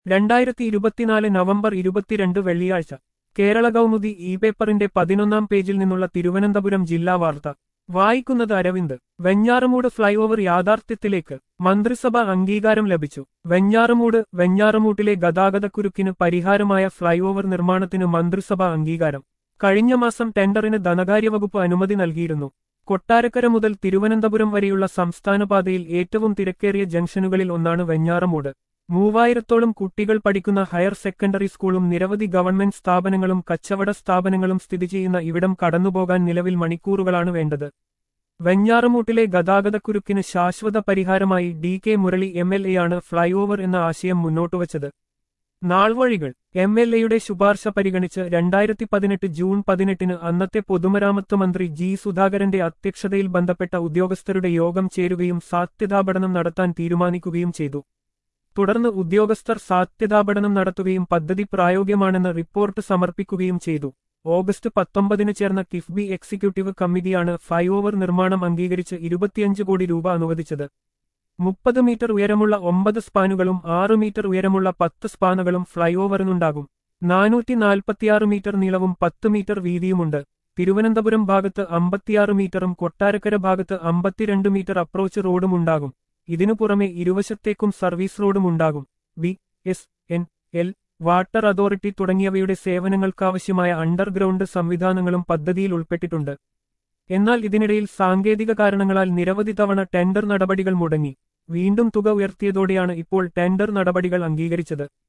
രണ്ടായിരത്തി ഇരുപത്തിനാല് നവംബർ ഇരുപത്തിരണ്ട് വെള്ളിയാഴ്ച കേരള കൗമുദി ഇ പേപ്പറിന്റെ പതിനൊന്നാം പേജിൽ നിന്നുള്ള തിരുവനന്തപുരം ജില്ലാ വാർത്ത വായിക്കുന്നത് അരവിന്ദ് വെഞ്ഞാറമൂട് ഫ്ലൈഓവർ യാഥാർത്ഥ്യത്തിലേക്ക് മന്ത്രിസഭ അംഗീകാരം ലഭിച്ചു വെഞ്ഞാറമൂട് വെഞ്ഞാറമൂട്ടിലെ ഗതാഗതക്കുരുക്കിന് പരിഹാരമായ ഫ്ലൈഓവർ നിർമ്മാണത്തിന് മന്ത്രിസഭ അംഗീകാരം കഴിഞ്ഞ മാസം ടെൻഡറിന് ധനകാര്യവകുപ്പ് അനുമതി നൽകിയിരുന്നു കൊട്ടാരക്കര മുതൽ തിരുവനന്തപുരം വരെയുള്ള സംസ്ഥാനപാതയിൽ ഏറ്റവും തിരക്കേറിയ ജംഗ്ഷനുകളിൽ ഒന്നാണ് വെഞ്ഞാറമൂട് മൂവായിരത്തോളം കുട്ടികൾ പഠിക്കുന്ന ഹയർ സെക്കൻഡറി സ്കൂളും നിരവധി ഗവൺമെന്റ് സ്ഥാപനങ്ങളും കച്ചവട സ്ഥാപനങ്ങളും സ്ഥിതി ചെയ്യുന്ന ഇവിടം കടന്നുപോകാൻ നിലവിൽ മണിക്കൂറുകളാണ് വേണ്ടത് വെഞ്ഞാറമൂട്ടിലെ ഗതാഗതക്കുരുക്കിന് ശാശ്വത പരിഹാരമായി D K Murali M L എയാണ് ഫ്ലൈഓവർ എന്ന ആശയം മുന്നോട്ടുവച്ചത് നാൾവഴികൾ എം എൽ എയുടെ ശുപാർശ പരിഗണിച്ച് രണ്ടായിരത്തി പതിനെട്ട് ജൂൺ പതിനെട്ടിന് അന്നത്തെ പൊതുമരാമത്ത് മന്ത്രി ജി സുധാകരന്റെ അധ്യക്ഷതയിൽ ബന്ധപ്പെട്ട ഉദ്യോഗസ്ഥരുടെ യോഗം ചേരുകയും സാധ്യതാപഠനം നടത്താൻ തീരുമാനിക്കുകയും ചെയ്തു തുടർന്ന് ഉദ്യോഗസ്ഥർ സാധ്യതാപഠനം നടത്തുകയും പദ്ധതി പ്രായോഗികമാണെന്ന് റിപ്പോർട്ട് സമർപ്പിക്കുകയും ചെയ്തു ഓഗസ്റ്റ് പത്തൊമ്പതിന് ചേർന്ന കിഫ്ബി എക്സിക്യൂട്ടീവ് കമ്മിറ്റിയാണ് ഫ്ലൈഓവർ നിർമ്മാണം അംഗീകരിച്ച് ഇരുപത്തിയഞ്ച് കോടി രൂപ അനുവദിച്ചത് മുപ്പത് മീറ്റർ ഉയരമുള്ള ഒമ്പത് സ്പാനുകളും ആറ് മീറ്റർ ഉയരമുള്ള പത്ത് സ്പാനുകളും ഫ്ലൈഓവറിനുണ്ടാകും നാനൂറ്റി നാൽപ്പത്തിയാറ് മീറ്റർ നീളവും പത്ത് മീറ്റർ വീതിയുമുണ്ട് തിരുവനന്തപുരം ഭാഗത്ത് അമ്പത്തിയാറ് മീറ്ററും കൊട്ടാരക്കര ഭാഗത്ത് അമ്പത്തിരണ്ട് മീറ്റർ അപ്രോച്ച് റോഡും ഉണ്ടാകും ഇതിനു പുറമെ ഇരുവശത്തേക്കും സർവീസ് റോഡും ഉണ്ടാകും B S N L water authority തുടങ്ങിയവയുടെ സേവനങ്ങൾക്കാവശ്യമായ അണ്ടർഗ്രൗണ്ട് സംവിധാനങ്ങളും പദ്ധതിയിൽ ഉൾപ്പെട്ടിട്ടുണ്ട് എന്നാൽ ഇതിനിടയിൽ സാങ്കേതിക കാരണങ്ങളാൽ നിരവധി തവണ ടെൻഡർ നടപടികൾ മുടങ്ങി വീണ്ടും തുക ഉയർത്തിയതോടെയാണ് ഇപ്പോൾ ടെൻഡർ നടപടികൾ അംഗീകരിച്ചത്